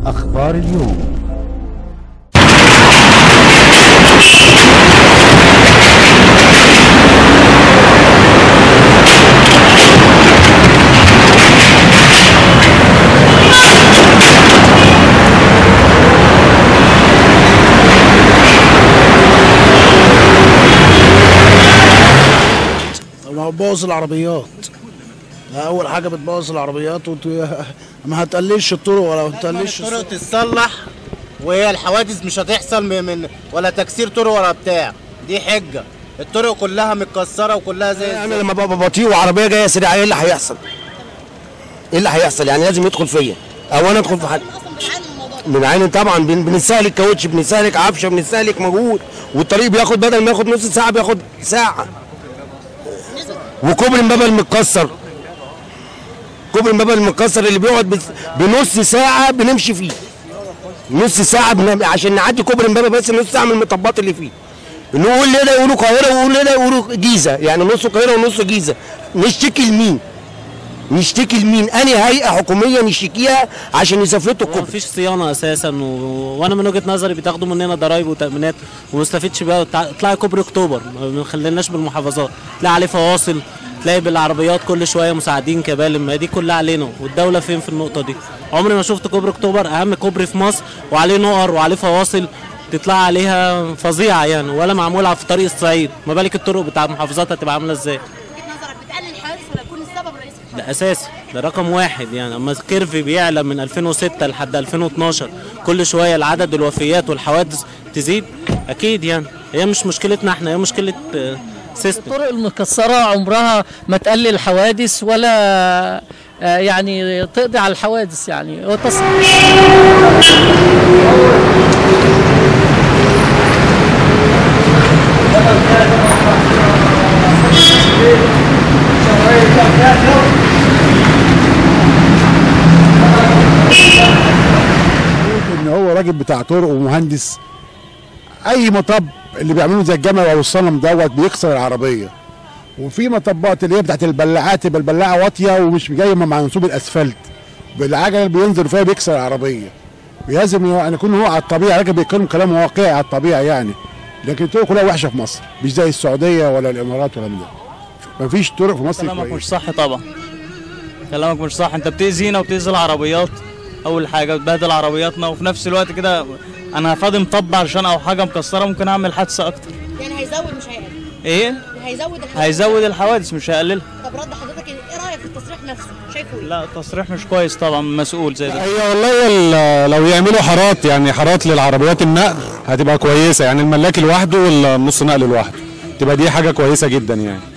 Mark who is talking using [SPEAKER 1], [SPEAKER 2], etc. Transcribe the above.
[SPEAKER 1] أخبار اليوم
[SPEAKER 2] ما هو بوظ العربيات اول حاجه بتبوظ العربيات وت... ما هتقللش الطرق ولا ما هتقللش
[SPEAKER 3] الطرق تتصلح وهي الحوادث مش هتحصل من, من ولا تكسير طرق ولا بتاع دي حجه الطرق كلها متكسره وكلها زي
[SPEAKER 4] انا لما ببقى بطيء وعربيه جايه سريعه ايه اللي هيحصل؟ ايه اللي هيحصل؟ يعني لازم يدخل فيا او انا ادخل في حد بنعاني طبعا بن- بنستهلك كاوتش بنستهلك عفشه بنستهلك مجهود والطريق بياخد بدل ما ياخد نص ساعه بياخد ساعه وكوبري امبابه المتكسر كوبري امبابه المتكسر اللي بيقعد بس- بنص ساعه بنمشي فيه نص ساعه بن... عشان نعدي كوبري امبابه بس نص ساعه من المطبات اللي فيه نقول ليه ده يقولوا القاهره ويقول ليه ده يقولوا جيزه يعني نص القاهره ونص جيزه نشتكي لمين؟ نشتكي لمين؟ انهي هيئه حكوميه نشتكيها عشان يثبتوا
[SPEAKER 5] ما
[SPEAKER 4] الكوبري
[SPEAKER 5] فيش صيانه اساسا و... وانا من وجهه نظري بتاخدوا مننا ضرايب وتامينات وما استفدش بيها وتع- تلاقي كوبري اكتوبر ما بنخليناش بالمحافظات تلاقي عليه فواصل تلاقي بالعربيات كل شويه مساعدين كبالم ما دي كلها علينا والدوله فين في النقطه دي عمري ما شفت كوبري اكتوبر اهم كوبري في مصر وعليه نقر وعليه فواصل تطلع عليها فظيعه يعني ولا معموله في طريق الصعيد ما بالك الطرق بتاع المحافظات هتبقى عامله ازاي
[SPEAKER 6] وجهه نظرك بتقلل الحوادث ولا يكون السبب الرئيسي في الحوادث؟
[SPEAKER 5] ده اساسي ده رقم واحد يعني اما الكيرف بيعلى من 2006 لحد 2012 كل شويه العدد الوفيات والحوادث تزيد اكيد يعني هي مش مشكلتنا احنا هي مشكله آه، سيستم
[SPEAKER 7] الطرق المكسرة عمرها ما تقلل الحوادث ولا آه، يعني تقضي على الحوادث يعني هو تص...
[SPEAKER 8] ان هو راجل بتاع طرق ومهندس اي مطب اللي بيعملوه زي الجمل او الصنم دوت بيكسر العربيه وفي مطبات اللي هي بتاعت البلاعات يبقى البلاعه واطيه ومش جايه مع منسوب الاسفلت بالعجله اللي بينزل فيها بيكسر العربيه لازم هو- ان يكون هو على الطبيعه راجل بيتكلم كلام واقعي على الطبيعه يعني لكن الطرق كلها وحشه في مصر مش زي السعوديه ولا الامارات ولا من ده مفيش طرق في مصر
[SPEAKER 9] كلامك
[SPEAKER 8] كويسة.
[SPEAKER 9] مش صح طبعا كلامك مش صح انت بتأذينا وبتأذي العربيات اول حاجه بتبهدل عربياتنا وفي نفس الوقت كده انا فاضي مطب عشان او حاجه مكسره ممكن اعمل حادثه اكتر
[SPEAKER 6] يعني هيزود مش هيقلل
[SPEAKER 9] ايه
[SPEAKER 6] هيزود الحوادث
[SPEAKER 9] هيزود الحوادث مش هيقللها
[SPEAKER 6] طب رد حضرتك ايه إيه رايك في التصريح نفسه شايفه ايه؟
[SPEAKER 9] لا التصريح مش كويس طبعا من مسؤول زي ده
[SPEAKER 10] هي والله ال- لو يعملوا حارات يعني حارات للعربيات النقل هتبقى كويسه يعني الملاك لوحده والنص نقل لوحده تبقى دي حاجه كويسه جدا يعني